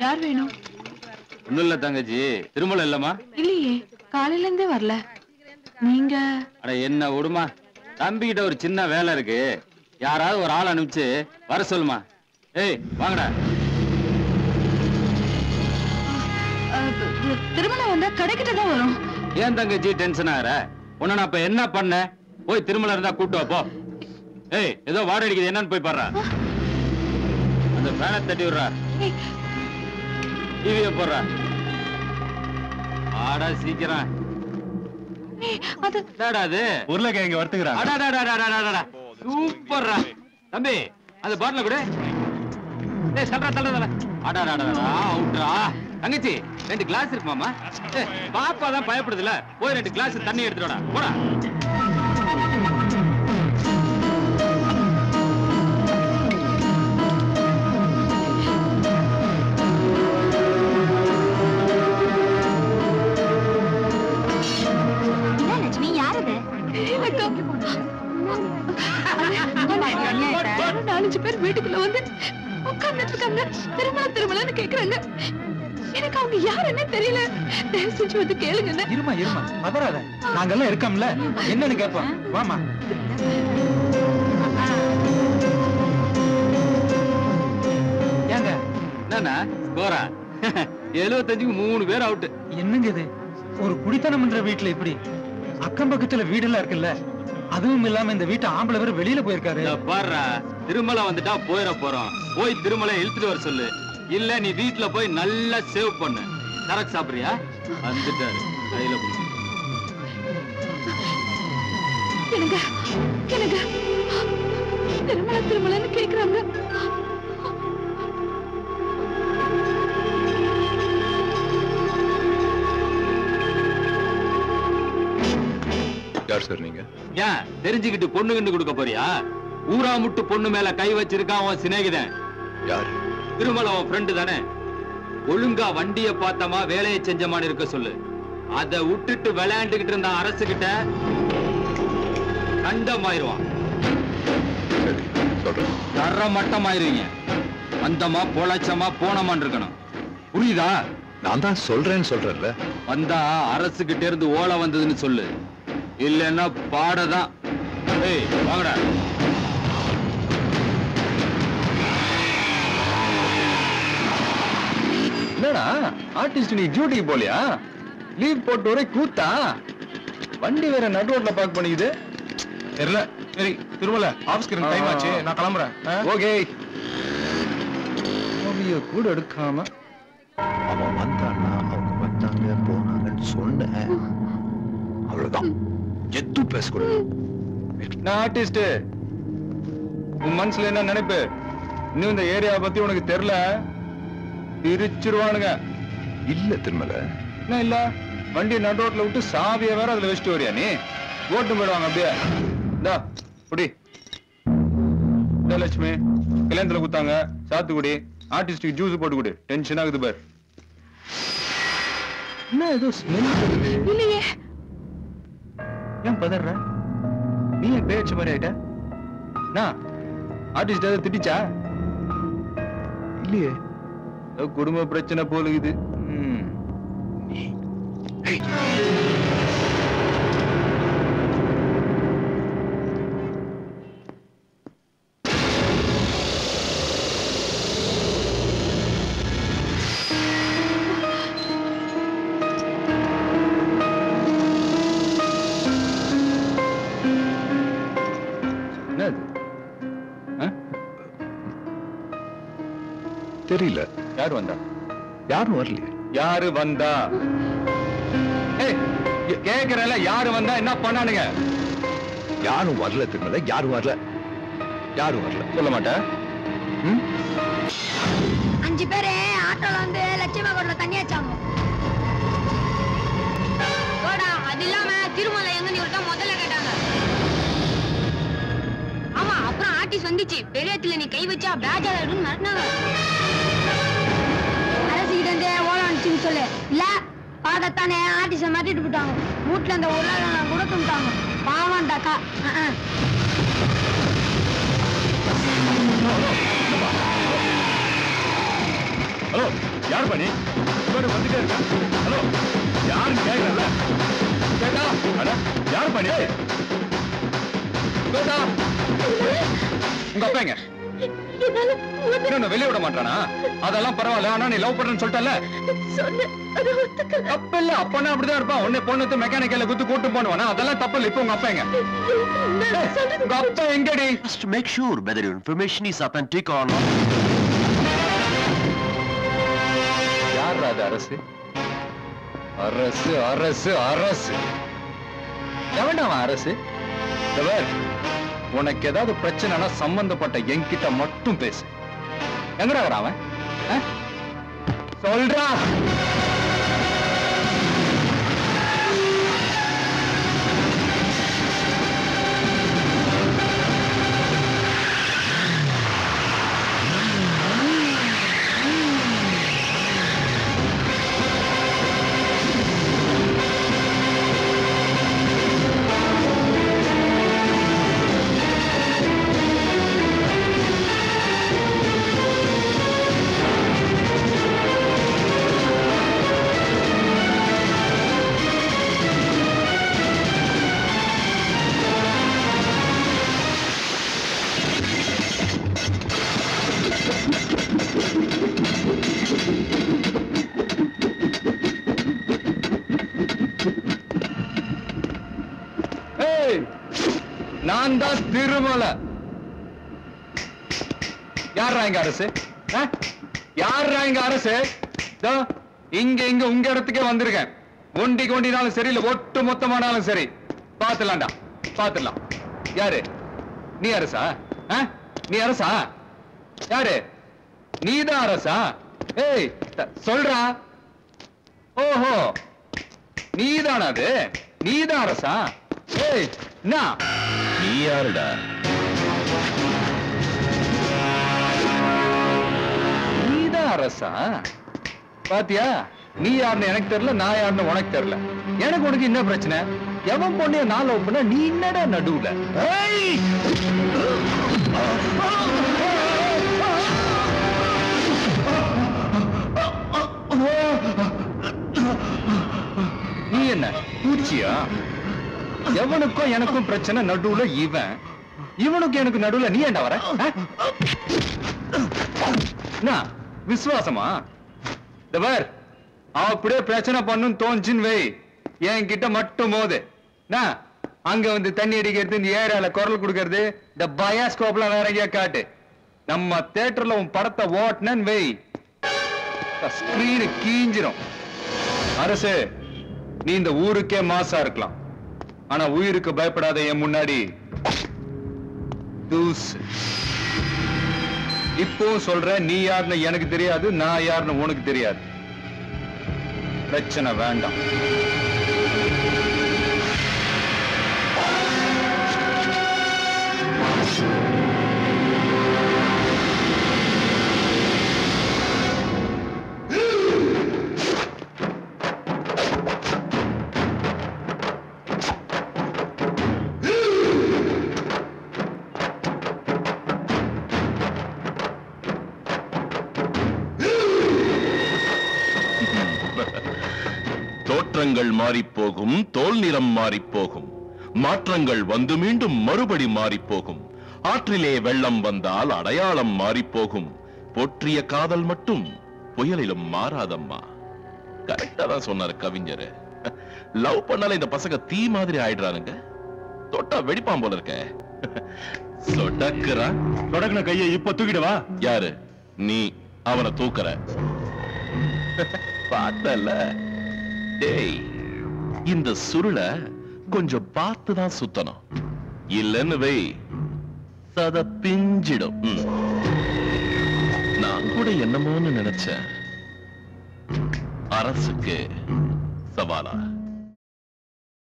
யார் வேணும் ஒண்ணும் இல்ல தங்கச்சி திருமலம் இல்லம்மா இல்லையே காலையில இருந்தே வரல நீங்க அட என்ன விடுமா தம்பிக்கிட்ட ஒரு சின்ன வேலை இருக்கு யாராவது ஒரு ஆள் அனுப்பிச்சு வர சொல்லுமா ஏய் வாங்கடா அஹ், தி- திருமணம் வந்தா கடைக்கிட்ட தான் வரும் ஏன் தங்கச்சி டென்ஷன் ஆகுற உன்னை நான் இப்ப என்ன பண்ண போய் திருமலம் இருந்தா கூட்டு வா போ ஏய் ஏதோ வாடகை அடிக்குது என்னன்னு போய் பாடுறா அந்த ஃபேனை தட்டி விடுறா ஏய், டிவியை போடுறா ஆடா சீக்கிரம் ஏய், அது என்னடா அது உருளைக்கிழங்கு வறுத்துக்கிறாங்க அடாடாடாடாடாடாடா. சூப்பர்ரா தம்பி அந்த பாட்டில கூட டேய் தள்ளுறா தள்ளுறா தள்ளுறா. அடாடாடாடா அவுட்ரா தங்கச்சி ரெண்டு கிளாஸ் இருக்குமாமா ஏய், பாப்பா தான் பயப்படுதுல போய் ரெண்டு கிளாஸ் தண்ணி எடுத்துட்டு வாடா போடா என்ன லட்சுமி யார் அது யாரோ நாலஞ்சு பேர் வீட்டுக்குள்ள வந்து உட்கார்ந்துட்டு இருக்காங்க திருமணம் திருமணம்னு கேக்குறாங்க எனக்கு அவங்க யாருன்னே தெரியல தயவு செஞ்சு வந்து கேளுங்க இருமா இருமா பதறாத நாங்கெல்லாம் இருக்கோம்ல என்னன்னு கேட்போம் வாமா ஏங்க என்னண்ணா ஸ்கோரா எழுபத்தஞ்சுக்கு மூணு பேர் அவுட் என்னங்க இது ஒரு குடித்தனம்ன்ற வீட்டுல இப்படி அக்கம் பக்கத்துல வீடெல்லாம் இருக்குல்ல அதுவும் இல்லாம இந்த வீட்டு ஆம்பளை பேர் வெளியில போயிருக்காரு பாருடா திருமலை வந்துட்டா போயிட போறோம் போய் திருமலை இழுத்துட்டு வர சொல்லு இல்ல நீ வீட்டுல போய் நல்லா சேவ் பண்ணு கரெக்ட் சாப்பிடுறியா வந்துட்டாரு கையில புடி. எனக்கு எனக்கு திருமணம் திருமணம்னு கேக்குறாங்க யார் சார் நீங்க ஏன் தெரிஞ்சுக்கிட்டு பொண்ணு கண்டு கொடுக்க போறியா ஊரா முட்டு பொண்ணு மேல கை வச்சிருக்கான் உன் சிநேகிதன் யார் திருமலை உன் ஃப்ரெண்டு தானே ஒழுங்கா வண்டிய பார்த்தமா வேலையை செஞ்சமான்னு இருக்க சொல்லு அத விட்டுட்டு விளையாண்டுகிட்டு இருந்த அரசு கிட்ட கண்டமாயிருவான் சரி சொல்றேன் தர மட்டமாயிருவீங்க வந்தமா பொழைச்சமா போனமான்னு இருக்கணும் புரியுதா நான் தான் சொல்றேன்னு சொல்றேன்ல வந்தா அரசு கிட்ட இருந்து ஓலை வந்ததுன்னு சொல்லு இல்லைன்னா பாடதான் ஏய் வாங்கடா என்னடா ஆர்டிஸ்ட் நீ டியூட்டிக்கு போலியா லீவ் போட்டு வரை கூத்தா வண்டி வேற நடு ரோட்ல பார்க் பண்ணிக்குது தெரியல சரி திருமல ஆபீஸ்க்கு டைம் ஆச்சு நான் கிளம்புறேன் ஓகே மூவிய கூட எடுக்காம அவன் வந்தான்னா அவங்க வந்தாங்க போனாங்கன்னு சொன்னேன் அவ்வளவுதான் எதுவும் பேசக்கூடாது நான் ஆர்டிஸ்ட் உன் மனசுல என்ன நினைப்பு இன்னும் இந்த ஏரியா பத்தி உனக்கு தெரியல பிரிச்சிருவானுங்க இல்ல திருமல என்ன இல்ல வண்டி நடு ரோட்ல விட்டு சாவிய வேற அதுல வச்சுட்டு வரியா நீ ஓட்டு போயிடுவாங்க அப்படியே இந்தா புடி இந்த லட்சுமி கல்யாணத்துல குத்தாங்க சாத்துக்குடி ஆர்டிஸ்டுக்கு ஜூஸ் போட்டு கொடு டென்ஷன் ஆகுது பார் என்ன ஏதோ ஸ்மெல் வருது இல்லையே ஏன் பதற நீ ஏன் பேச்சு மாதிரி ஆயிட்ட நான் ஆர்டிஸ்ட் ஏதாவது திட்டிச்சா இல்லையே ஏதோ குடும்ப பிரச்சனை போலுகுது ம் என்னது ஆ? தெரியல யார் வந்தா யாரும் வரலையே யாரு வந்தா ஏய் கே- கேக்குறேன்ல யாரு வந்தா என்ன பண்ணானுங்க யாரும் வரல திருமல யாரும் வரல யாரும் வரல சொல்ல மாட்டேன் ம்? அஞ்சு பேரு ஆட்டோல வந்து லட்சுமி கோட்ல தண்ணி வச்சாங்க போடா அது இல்லாம திருமலை எங்க நீ ஒருத்தன் முதல்ல கேட்டாங்க ஆமா அப்புறம் ஆர்டிஸ்ட் வந்துச்சு பெரியத்துல நீ கை வச்சா பேஜார் ஆயிடும்னு மிரட்டினாங்க அரசுகிட்ட இருந்தே ஓலை வந்துச்சுன்னு சொல்லு இல்ல பாடத்தானே ஆர்டிஸ்ட மாட்டிட்டு போட்டாங்க வீட்டுல இந்த உருளாங்க கூட தும்பிட்டாங்க பாவம்டாக்கா அஹ். ஹலோ யார் பண்ணி இவரு வந்துட்டே இருக்கா ஹலோ யாருன்னு கேட்கறல கேட்டா அட யார் பண்ணி கேட்டா உங்க அப்பா எங்க என்னால உன்னை இன்னும் வெளிய விட மாட்டானா அதெல்லாம் பரவாயில்ல ஆனா நீ லவ் பண்றேன்னு சொல்லிட்டல சொன்ன அதை ஒத்துக்கல தப்பு இல்ல அப்பனா அப்படிதான் இருப்பான் உன்னை பொண்ணு மெக்கானிக்கல்ல குத்து கூட்டு போனுவானா அதெல்லாம் தப்பு இல்ல இப்போ உங்க அப்பா எங்க நான் சொல்றது உங்க அப்பா எங்கடி Just to make sure whether your information is authentic or not. யார் அது அரசு அரசு அரசு அரசு எவன்டா அவன் அரசு தவர் உனக்கு ஏதாவது பிரச்சனைனா சம்பந்தப்பட்ட என்கிட்ட மட்டும் பேசு எங்கடா இருக்கிறான் அவன் ஆ? சொல்றா ஏய் நான் தான் திருமலை யாரா இங்க அரசு ஆ? யாரா இங்க அரசு இதோ, இங்க இங்க உங்க இடத்துக்கே வந்திருக்கேன் ஒண்டி கொண்டினாலும் சரி இல்ல ஒட்டு மொத்தமானாலும் சரி பாத்துலாம்டா பாத்துடலாம் யாரு நீ அரசா ஆ? நீ அரசா யாரு நீதான் அரசா ஏய் த- சொல்றா ஓஹோ நீதானா அது நீதான் அரசா ஏய் என்ன நீ யாருடா நீதான் அரசா பாத்தியா நீ யாருன்னு எனக்கு தெரியல நான் யாருன்னு உனக்கு தெரியல எனக்கு உனக்கு என்ன பிரச்சனை எவன் பொண்ணைய நான் லவ் பண்ண நீ என்னடா நடுவுல ஏய்! நீ என்ன பூச்சியா எவனுக்கும் எனக்கும் பிரச்சனை நடுவுல இவன் இவனுக்கு எனக்கு நடுவுல நீ ஏன்டா வர ஆ? என்ன விசுவாசமா இந்த பார் அப்படியே பிரச்சனை பண்ணும் தோஞ்சின்னு வை என்கிட்ட மட்டும் மோது என்ன அங்க வந்து தண்ணி அடிக்கிறது இந்த ஏரியால குரல் கொடுக்கறது இந்த பயாஸ்கோப்ல வேற எங்கேயா காட்டு நம்ம தியேட்டர்ல உன் படத்தை ஓட்டுனன்னு வை ஸ்கிரீனு கீஞ்சிரும் அரசு நீ இந்த ஊருக்கே மாசா இருக்கலாம் ஆனா உயிருக்கு பயப்படாத என் முன்னாடி தூசு இப்பவும் சொல்றேன் நீ யாருன்னு எனக்கு தெரியாது நான் யாருன்னு உனக்கு தெரியாது பிரச்சனை வேண்டாம் தோற்றங்கள் மாறிப்போகும் தோல் நிறம் மாறிப்போகும் மாற்றங்கள் வந்து மீண்டும் மறுபடி மாறிப்போகும் ஆற்றிலே வெள்ளம் வந்தால் அடையாளம் மாறிப்போகும் போற்றிய காதல் மட்டும் புயலிலும் மாறாதம்மா கரெக்டா தான் சொன்னாரு கவிஞர் லவ் பண்ணால இந்த பசங்க தீ மாதிரி ஆயிடுறானுங்க தொட்டா வெடிப்பான் போல இருக்க சொடக்குறான் தொடக்கின கையை இப்ப தூக்கிடவா யாரு நீ அவனை தூக்குற பார்த்தல டேய் இந்த சுருளை கொஞ்சம் பார்த்து தான் சுத்தணும் இல்லன்னு வை சத பிஞ்சிடும் ம். நான் கூட என்னமோன்னு நினைச்சேன் அரசுக்கு சவாலா